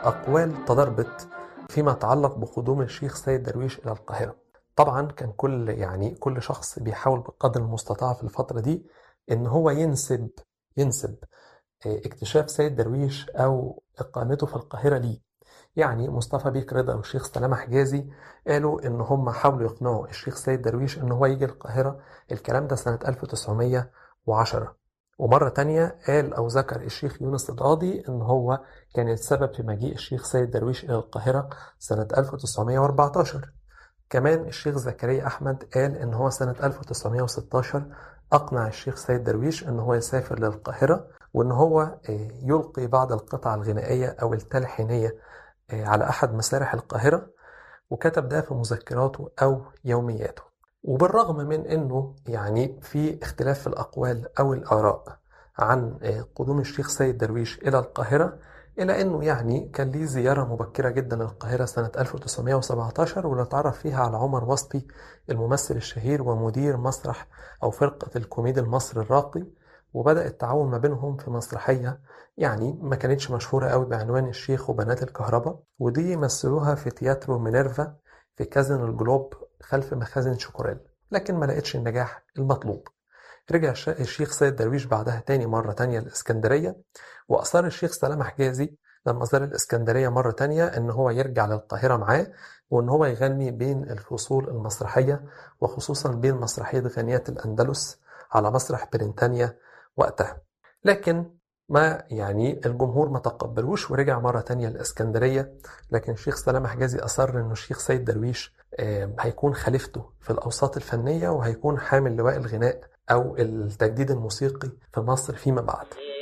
أقوال تضاربت فيما يتعلق بقدوم الشيخ سيد درويش إلى القاهرة طبعا كان كل يعني كل شخص بيحاول بقدر المستطاع في الفترة دي إن هو ينسب ينسب اكتشاف سيد درويش أو إقامته في القاهرة ليه يعني مصطفى بيك رضا والشيخ سلامة حجازي قالوا إن هم حاولوا يقنعوا الشيخ سيد درويش إن هو يجي القاهرة الكلام ده سنة 1910 ومرة تانية قال أو ذكر الشيخ يونس القاضي إن هو كان السبب في مجيء الشيخ سيد درويش إلى القاهرة سنة 1914 كمان الشيخ زكريا أحمد قال إن هو سنة 1916 أقنع الشيخ سيد درويش إن هو يسافر للقاهرة وإن هو يلقي بعض القطع الغنائية أو التلحينية على أحد مسارح القاهرة وكتب ده في مذكراته أو يومياته وبالرغم من أنه يعني في اختلاف في الأقوال أو الآراء عن قدوم الشيخ سيد درويش إلى القاهرة إلى أنه يعني كان ليه زيارة مبكرة جدا للقاهرة سنة 1917 واللي اتعرف فيها على عمر وصفي الممثل الشهير ومدير مسرح أو فرقة الكوميدي المصري الراقي وبدأ التعاون ما بينهم في مسرحية يعني ما كانتش مشهورة قوي بعنوان الشيخ وبنات الكهرباء ودي مثلوها في تياترو مينيرفا في كازن الجلوب خلف مخازن شوكوريل لكن ما لقتش النجاح المطلوب رجع الشيخ سيد درويش بعدها تاني مرة تانية الإسكندرية وأصر الشيخ سلام حجازي لما زار الإسكندرية مرة تانية إن هو يرجع للقاهرة معاه وإن هو يغني بين الفصول المسرحية وخصوصا بين مسرحية غنيات الأندلس على مسرح بريطانيا وقتها لكن ما يعني الجمهور ما تقبلوش ورجع مرة تانية الإسكندرية لكن الشيخ سلام حجازي أصر إنه الشيخ سيد درويش هيكون خليفته في الأوساط الفنية وهيكون حامل لواء الغناء أو التجديد الموسيقي في مصر فيما بعد